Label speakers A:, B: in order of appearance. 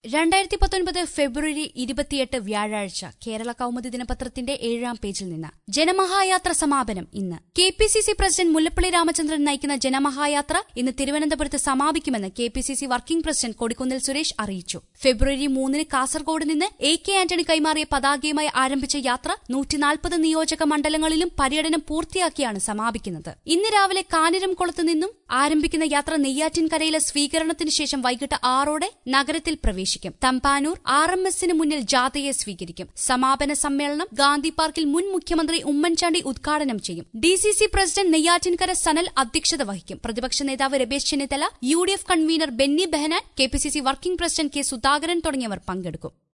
A: രണ്ടായിരത്തി പത്തൊൻപത് ഫെബ്രുവരി ഇരുപത്തിയെട്ട് വ്യാഴാഴ്ച കേരള കൌമുദി ദിനപത്രത്തിന്റെ ഏഴാം പേജിൽ നിന്ന് ജനമഹായാത്ര സമാപനം ഇന്ന് K P C C president Mullappally Ramachandran നയിക്കുന്ന ജനമഹായാത്ര ഇന്ന് തിരുവനന്തപുരത്ത് സമാപിക്കുമെന്ന് K P C C working president Kodikunnil Suresh അറിയിച്ചു ഫെബ്രുവരി മൂന്നിന് കാസർഗോഡ് നിന്ന് എ കെ ആന്റണി കൈമാറിയ പതാകയുമായി ആരംഭിച്ച യാത്ര നൂറ്റിനാൽപ്പത് നിയോജക മണ്ഡലങ്ങളിലും പര്യടനം പൂർത്തിയാക്കിയാണ് സമാപിക്കുന്നത് ഇന്ന് രാവിലെ കാനിരംകുളത്ത് നിന്നും ആരംഭിക്കുന്ന യാത്ര നെയ്യാറ്റിൻകരയിലെ സ്വീകരണത്തിന് ശേഷം വൈകിട്ട് ആറോടെ നഗരത്തിൽ പ്രവേശിക്കും തമ്പാനൂർ ആർ എം എസിന് മുന്നിൽ ജാഥയെ സ്വീകരിക്കും സമാപന സമ്മേളനം ഗാന്ധി പാർക്കിൽ മുൻ മുഖ്യമന്ത്രി ഉമ്മൻചാണ്ടി ഉദ്ഘാടനം ചെയ്യും D C C president Neyyattinkara Sanal അധ്യക്ഷത വഹിക്കും പ്രതിപക്ഷ നേതാവ് Ramesh Chennithala U D F convener Benny Behanan K P C C working president K Sudhakaran തുടങ്ങിയവർ പങ്കെടുക്കും